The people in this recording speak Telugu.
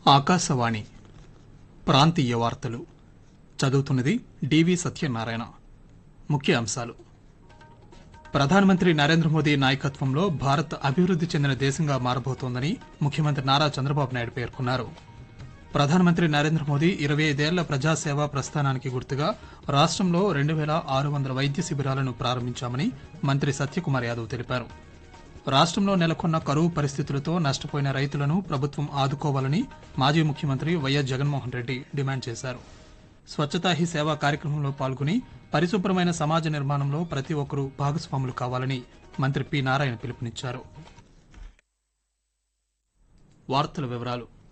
ఆకాశవాణి ప్రాంతీయ వార్తలు చదువుతున్నది డివి సత్యనారాయణ ముఖ్య అంశాలు ప్రధానమంత్రి నరేంద్ర మోదీ నాయకత్వంలో భారత్ అభివృద్ది చెందిన దేశంగా మారబోతోందని ముఖ్యమంత్రి నారా చంద్రబాబు నాయుడు పేర్కొన్నారు ప్రధానమంత్రి నరేంద్ర మోదీ ఇరవై ఐదేళ్ల ప్రజాసేవా ప్రస్థానానికి గుర్తుగా రాష్ట్రంలో రెండు వేల ఆరు వందల వైద్య శిబిరాలను ప్రారంభించామని మంత్రి సత్యకుమార్ యాదవ్ తెలిపారు రాష్ట్రంలో నెలకొన్న కరువు పరిస్థితులతో నష్టపోయిన రైతులను ప్రభుత్వం ఆదుకోవాలని మాజీ ముఖ్యమంత్రి వైఎస్ జగన్మోహన్ రెడ్డి డిమాండ్ చేశారు స్వచ్ఛతా హీ సేవా కార్యక్రమంలో పాల్గొని పరిశుభ్రమైన సమాజ నిర్మాణంలో ప్రతి ఒక్కరూ భాగస్వాములు కావాలని మంత్రి పి నారాయణ పిలుపునిచ్చారు వార్తల వివరాలు